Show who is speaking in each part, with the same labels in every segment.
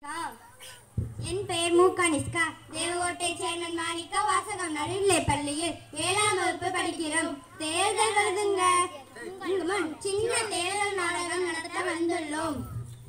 Speaker 1: என் பெயர் மூகானிஸ்கா தேவகோட்டை சேர்மன் மாணிக்கா வாசகம் நடுநிலை பள்ளியில் ஏழாம் வகுப்பு படிக்கிறோம் தேர்தல் வருதுங்க உங்க முன் சின்ன தேர்தல் நாடகம் நடத்த வந்துள்ளோம்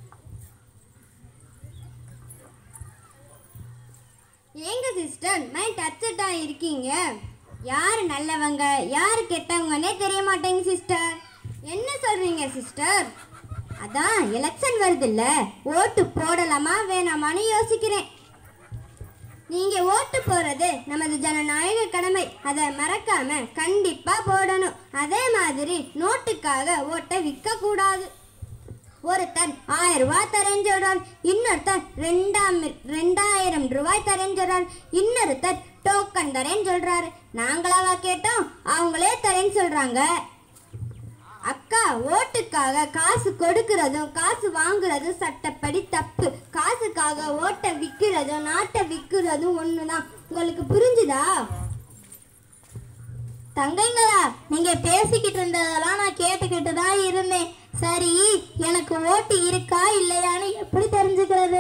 Speaker 1: ஏங்க சிஸ்டர் மைண்ட் அப்செட்டா இருக்கீங்க யார் நல்லவங்க யார் கெட்டவங்கன்னே தெரிய மாட்டேங்க சிஸ்டர் என்ன சொல்றீங்க சிஸ்டர் அதான் எலெக்ஷன் வருதுல்ல ஓட்டு போடலாமா வேணாமான்னு யோசிக்கிறேன் நீங்க ஓட்டு போறது நமது ஜனநாயக கடமை அதை மறக்காம கண்டிப்பா போடணும் அதே மாதிரி நோட்டுக்காக ஓட்டை விற்க கூடாது ஒருத்தன் ஆயிரம் ரூபாய் தரேன்னு சொல்றான் இன்னொருத்தன் ரெண்டாம் ரெண்டாயிரம் ரூபாய் தரேன்னு சொல்றான் இன்னொருத்தர் டோக்கன் தரேன்னு சொல்றாரு நாங்களாவா கேட்டோம் அவங்களே தரேன்னு சொல்றாங்க அக்கா ஓட்டுக்காக காசு கொடுக்கறதும் காசு வாங்குறதும் சட்டப்படி தப்பு காசுக்காக ஓட்டை விற்கிறதும் நாட்டை விற்கிறதும் ஒண்ணுதான் உங்களுக்கு புரிஞ்சுதா தங்கைங்களா நீங்க பேசிக்கிட்டு இருந்ததெல்லாம் நான் கேட்டுக்கிட்டு தான் இருந்தேன் சரி எனக்கு ஓட்டு இருக்கா இல்லையான்னு எப்படி தெரிஞ்சுக்கிறது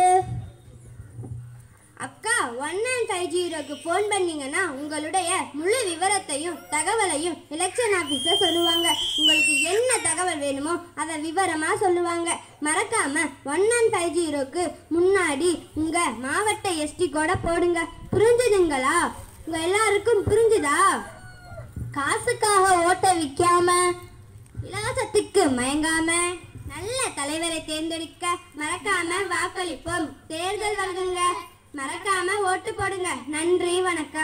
Speaker 1: அக்கா ஒன் நைன் ஃபைவ் ஜீரோக்கு ஃபோன் பண்ணீங்கன்னா உங்களுடைய முழு விவரத்தையும் தகவலையும் எலெக்ஷன் ஆஃபீஸர் சொல்லுவாங்க உங்களுக்கு என்ன தகவல் வேணுமோ அதை விவரமா சொல்லுவாங்க மறக்காம ஒன் நைன் ஃபைவ் ஜீரோக்கு முன்னாடி உங்க மாவட்ட எஸ்டி கூட போடுங்க புரிஞ்சுதுங்களா உங்க எல்லாருக்கும் புரிஞ்சுதா காசுக்காக ஓட்டை விற்காம இலவசத்துக்கு மயங்காம நல்ல தலைவரை தேர்ந்தெடுக்க மறக்காம வாக்களிப்போம் தேர்தல் வருதுங்க மறக்காம ஓட்டு போடுங்க நன்றி வணக்கம்